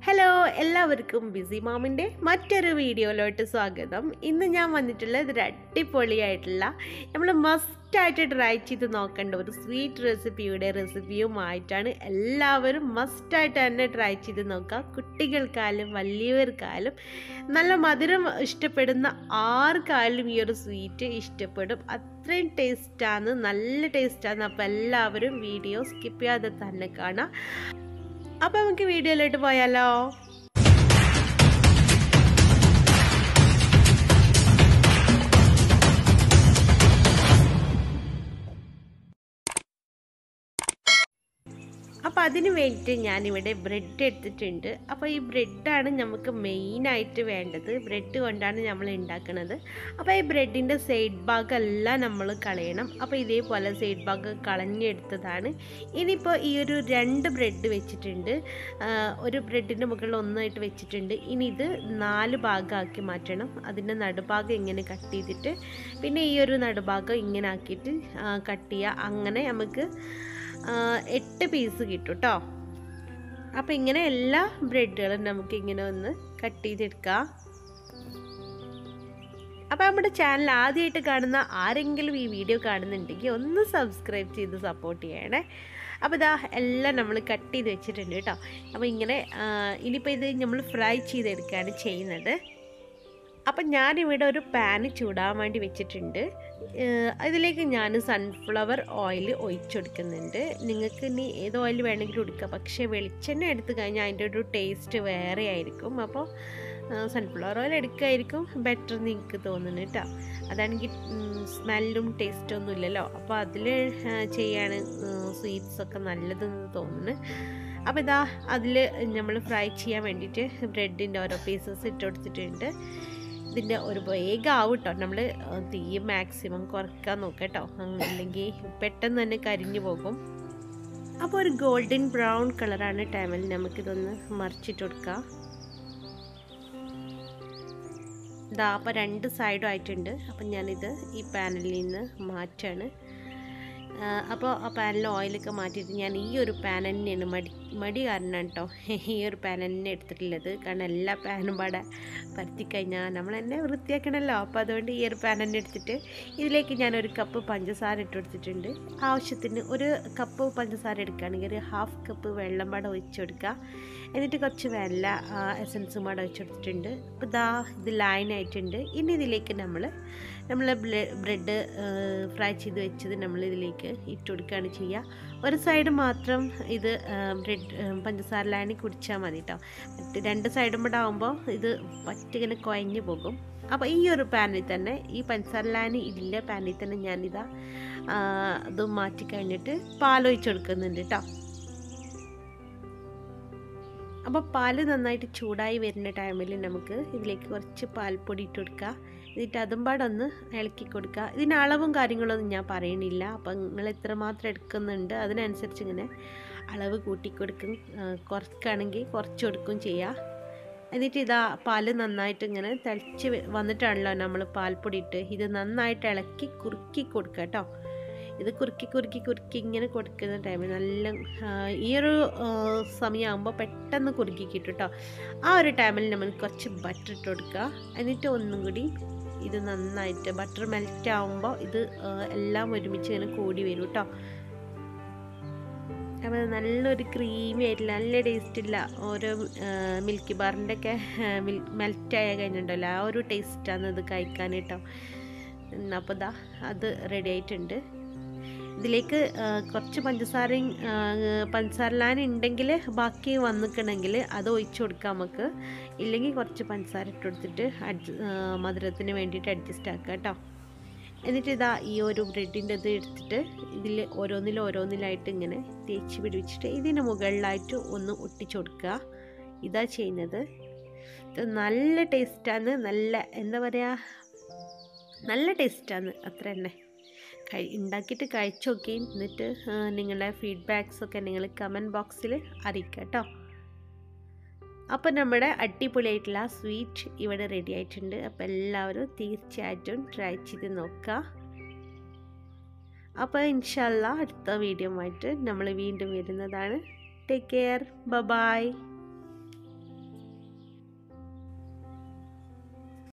hello എല്ലാവർക്കും BC മാമിൻ്റെ മറ്റൊരു വീഡിയോയിലോട്ട് സ്വാഗതം ഇന്ന് ഞാൻ വന്നിട്ടുള്ളത് ഒരു അടിപൊളിയായിട്ടുള്ള നമ്മൾ മസ്റ്റായിട്ട് ട്രൈ ചെയ്ത് നോക്കേണ്ട ഒരു സ്വീറ്റ് റെസിപ്പിയുടെ റെസിപ്പിയുമായിട്ടാണ് എല്ലാവരും മസ്റ്റായിട്ട് തന്നെ ട്രൈ ചെയ്ത് നോക്കുക കുട്ടികൾക്കായാലും വലിയവർക്കായാലും നല്ല മധുരം ഇഷ്ടപ്പെടുന്ന ആർക്കായാലും ഈ ഒരു സ്വീറ്റ് ഇഷ്ടപ്പെടും അത്രയും ടേസ്റ്റാണ് നല്ല ടേസ്റ്റാണ് അപ്പോൾ എല്ലാവരും വീഡിയോ സ്കിപ്പ് ചെയ്യാതെ തന്നെ കാണാം അപ്പോൾ നമുക്ക് വീഡിയോയിലോട്ട് പോയാലോ അപ്പോൾ അതിന് വേണ്ടിയിട്ട് ഞാനിവിടെ ബ്രെഡ് എടുത്തിട്ടുണ്ട് അപ്പോൾ ഈ ബ്രെഡാണ് നമുക്ക് മെയിനായിട്ട് വേണ്ടത് ബ്രെഡ് കൊണ്ടാണ് നമ്മൾ ഉണ്ടാക്കുന്നത് അപ്പോൾ ഈ ബ്രെഡിൻ്റെ സൈഡ് ഭാഗമെല്ലാം നമ്മൾ കളയണം അപ്പോൾ ഇതേപോലെ സൈഡ് ഭാഗം കളഞ്ഞെടുത്തതാണ് ഇനിയിപ്പോൾ ഈ ഒരു രണ്ട് ബ്രെഡ് വെച്ചിട്ടുണ്ട് ഒരു ബ്രെഡിൻ്റെ മുകളിൽ ഒന്നായിട്ട് വെച്ചിട്ടുണ്ട് ഇനി ഇത് നാല് ഭാഗമാക്കി മാറ്റണം അതിൻ്റെ നടുഭാഗം ഇങ്ങനെ കട്ട് ചെയ്തിട്ട് പിന്നെ ഈ ഒരു നടുഭാഗം ഇങ്ങനെ ആക്കിയിട്ട് കട്ട് ചെയ്യുക അങ്ങനെ നമുക്ക് എട്ട് പീസ് കിട്ടും കേട്ടോ അപ്പോൾ ഇങ്ങനെ എല്ലാ ബ്രെഡുകളും നമുക്ക് ഇങ്ങനെ ഒന്ന് കട്ട് ചെയ്തെടുക്കാം അപ്പോൾ നമ്മുടെ ചാനൽ ആദ്യമായിട്ട് കാണുന്ന ആരെങ്കിലും ഈ വീഡിയോ കാണുന്നുണ്ടെങ്കിൽ ഒന്ന് സബ്സ്ക്രൈബ് ചെയ്ത് സപ്പോർട്ട് ചെയ്യണേ അപ്പോൾ ഇതാ എല്ലാം നമ്മൾ കട്ട് ചെയ്ത് വെച്ചിട്ടുണ്ട് കേട്ടോ അപ്പോൾ ഇങ്ങനെ ഇനിയിപ്പോൾ ഇത് നമ്മൾ ഫ്രൈ ചെയ്തെടുക്കുകയാണ് ചെയ്യുന്നത് അപ്പം ഞാനിവിടെ ഒരു പാന് ചൂടാൻ വേണ്ടി വെച്ചിട്ടുണ്ട് ഇതിലേക്ക് ഞാൻ സൺഫ്ലവർ ഓയിൽ ഒഴിച്ചെടുക്കുന്നുണ്ട് നിങ്ങൾക്ക് ഇനി ഏത് ഓയിൽ വേണമെങ്കിലും എടുക്കാം പക്ഷേ വെളിച്ചെണ്ണ എടുത്തു കഴിഞ്ഞാൽ അതിൻ്റെ ഒരു ടേസ്റ്റ് വേറെ ആയിരിക്കും അപ്പോൾ സൺഫ്ലവർ ഓയിൽ എടുക്കുമായിരിക്കും ബെറ്റർ എന്ന് എനിക്ക് തോന്നുന്നു കേട്ടോ അതാണെങ്കിൽ സ്മെല്ലും ടേസ്റ്റും ഒന്നും ഇല്ലല്ലോ അപ്പോൾ അതിൽ ചെയ്യാണ് സ്വീറ്റ്സൊക്കെ നല്ലതെന്ന് തോന്നുന്നു അപ്പോൾ ഇതാ അതിൽ നമ്മൾ ഫ്രൈ ചെയ്യാൻ വേണ്ടിയിട്ട് ബ്രെഡിൻ്റെ ഓരോ പീസസ് ഇട്ട് കൊടുത്തിട്ടുണ്ട് ഇതിൻ്റെ ഒരു വേഗം ആവും കേട്ടോ നമ്മൾ തീ മാക്സിമം കുറയ്ക്കാൻ നോക്കാം കേട്ടോ അല്ലെങ്കിൽ പെട്ടെന്ന് തന്നെ കരിഞ്ഞു പോകും അപ്പോൾ ഒരു ഗോൾഡൻ ബ്രൗൺ കളറാണ് ടൈമിൽ നമുക്കിതൊന്ന് മറിച്ചിട്ട് കൊടുക്കാം ഇതാ അപ്പോൾ രണ്ട് സൈഡും ആയിട്ടുണ്ട് അപ്പം ഞാനിത് ഈ പാനലിൽ നിന്ന് മാറ്റാണ് അപ്പോൾ ആ പാനിൽ ഓയിലൊക്കെ മാറ്റിയിട്ട് ഞാൻ ഈ ഒരു പാൻ തന്നെയാണ് മടി മടി കാരണമാണ് കേട്ടോ ഈ ഒരു പാൻ തന്നെ എടുത്തിട്ടുള്ളത് കാരണം എല്ലാ പാനും പാടെ പരത്തിക്കഴിഞ്ഞാൽ നമ്മൾ തന്നെ വൃത്തിയാക്കണമല്ലോ അപ്പോൾ അതുകൊണ്ട് ഈ ഒരു പാൻ തന്നെ എടുത്തിട്ട് ഇതിലേക്ക് ഞാൻ ഒരു കപ്പ് പഞ്ചസാര ഇട്ട് കൊടുത്തിട്ടുണ്ട് ആവശ്യത്തിന് ഒരു കപ്പ് പഞ്ചസാര എടുക്കുകയാണെങ്കിൽ ഒരു ഹാഫ് കപ്പ് വെള്ളം പാടെ ഒഴിച്ചു കൊടുക്കുക എന്നിട്ട് കുറച്ച് വെള്ള എസൻസും പാടെ ഒഴിച്ചെടുത്തിട്ടുണ്ട് അപ്പോൾ ഇതാ ഇത് ലൈനായിട്ടുണ്ട് ഇനി ഇതിലേക്ക് നമ്മൾ നമ്മൾ ബ്രെഡ് ഫ്രൈ ചെയ്ത് വെച്ചത് നമ്മൾ ഇതിലേക്ക് ഇട്ട് കൊടുക്കുകയാണ് ചെയ്യുക ഒരു സൈഡ് മാത്രം ഇത് ബ്രെഡ് പഞ്ചസാര ലാനി കുടിച്ചാൽ മതി കേട്ടോ മറ്റ് രണ്ട് സൈഡും കൂടെ ആകുമ്പോൾ ഇത് പറ്റിങ്ങനെ കുഴഞ്ഞു പോകും അപ്പോൾ ഈ ഒരു പാനിൽ തന്നെ ഈ പഞ്ചസാര ലാനി ഇല്ല പാനിൽ തന്നെ ഞാനിതാ അത് മാറ്റി കഴിഞ്ഞിട്ട് പാലൊഴിച്ച് കൊടുക്കുന്നുണ്ട് കേട്ടോ അപ്പോൾ പാല് നന്നായിട്ട് ചൂടായി വരുന്ന ടൈമിൽ നമുക്ക് ഇതിലേക്ക് കുറച്ച് പാൽപ്പൊടി ഇട്ട് കൊടുക്കുക എന്നിട്ട് അതും പാടെ ഒന്ന് ഇളക്കി കൊടുക്കുക ഇതിന് അളവും കാര്യങ്ങളൊന്നും ഞാൻ പറയണില്ല അപ്പം നിങ്ങൾ എത്രമാത്രം എടുക്കുന്നുണ്ട് അതിനനുസരിച്ച് ഇങ്ങനെ അളവ് കൂട്ടി കൊടുക്കും കുറക്കുകയാണെങ്കിൽ കുറച്ച് കൊടുക്കും ചെയ്യുക എന്നിട്ട് ഇതാ പാല് നന്നായിട്ട് ഇങ്ങനെ തിളച്ച് വന്നിട്ടാണല്ലോ നമ്മൾ പാൽപ്പൊടി ഇട്ട് ഇത് നന്നായിട്ട് ഇളക്കി കുറുക്കി കൊടുക്കുക കേട്ടോ ഇത് കുറുക്കി കുറുക്കി കുറുക്കി ഇങ്ങനെ കൊടുക്കുന്ന ടൈമിൽ നല്ല ഈ ഒരു സമയമാകുമ്പോൾ പെട്ടെന്ന് കുറുക്കി കിട്ടും കേട്ടോ ആ ഒരു ടൈമിൽ നമ്മൾ കുറച്ച് ബട്ടർ ഇട്ട് കൊടുക്കുക എന്നിട്ട് ഒന്നും കൂടി ഇത് നന്നായിട്ട് ബട്ടർ മെൽറ്റ് ആകുമ്പോൾ ഇത് എല്ലാം ഒരുമിച്ച് ഇങ്ങനെ കൂടി വരും കേട്ടോ അപ്പോൾ നല്ലൊരു ക്രീമി ആയിട്ടില്ല നല്ല ടേസ്റ്റ് ഇല്ല ഓരോ മിൽക്കി ബാറിൻ്റെ ഒക്കെ മെൽറ്റ് ആയ കഴിഞ്ഞിട്ടുണ്ടല്ലോ ആ ഒരു ടേസ്റ്റാണ് ഇത് കഴിക്കാൻ കേട്ടോ അപ്പോൾ ഇതാ അത് റെഡി ആയിട്ടുണ്ട് ഇതിലേക്ക് കുറച്ച് പഞ്ചസാരയും പഞ്ചസാര ലാൻ ഉണ്ടെങ്കിൽ ബാക്കി വന്നിക്കണമെങ്കിൽ അത് ഒഴിച്ചു കൊടുക്കാം നമുക്ക് ഇല്ലെങ്കിൽ കുറച്ച് പഞ്ചസാര ഇട്ട് കൊടുത്തിട്ട് അഡ്ജ മധുരത്തിന് വേണ്ടിയിട്ട് അഡ്ജസ്റ്റ് ആക്കുക കേട്ടോ എന്നിട്ട് ഇതാ ഈ ഒരു ബ്രെഡിൻ്റെ ഇത് എടുത്തിട്ട് ഇതിൽ ഓരോന്നിലും ഓരോന്നിലായിട്ട് ഇങ്ങനെ തേച്ച് പിടിപ്പിച്ചിട്ട് ഇതിന് മുകളിലായിട്ട് ഒന്ന് ഒട്ടിച്ചു കൊടുക്കുക ഇതാ ചെയ്യുന്നത് ഇത് നല്ല ടേസ്റ്റാണ് നല്ല എന്താ പറയുക നല്ല ടേസ്റ്റാണ് അത്ര തന്നെ കഴി ഉണ്ടാക്കിയിട്ട് കഴിച്ചു നോക്കി എന്നിട്ട് നിങ്ങളുടെ ഫീഡ്ബാക്സൊക്കെ നിങ്ങൾ കമൻറ്റ് ബോക്സിൽ അറിയിക്കുക കേട്ടോ അപ്പോൾ നമ്മുടെ അടിപൊളിയായിട്ടുള്ള സ്വീറ്റ് ഇവിടെ റെഡി ആയിട്ടുണ്ട് അപ്പോൾ എല്ലാവരും തീർച്ചയായിട്ടും ട്രൈ ചെയ്ത് നോക്കുക അപ്പോൾ ഇൻഷല്ല അടുത്ത വീഡിയോ ആയിട്ട് നമ്മൾ വീണ്ടും വരുന്നതാണ് ടേക്ക് കെയർ ബ ബായ്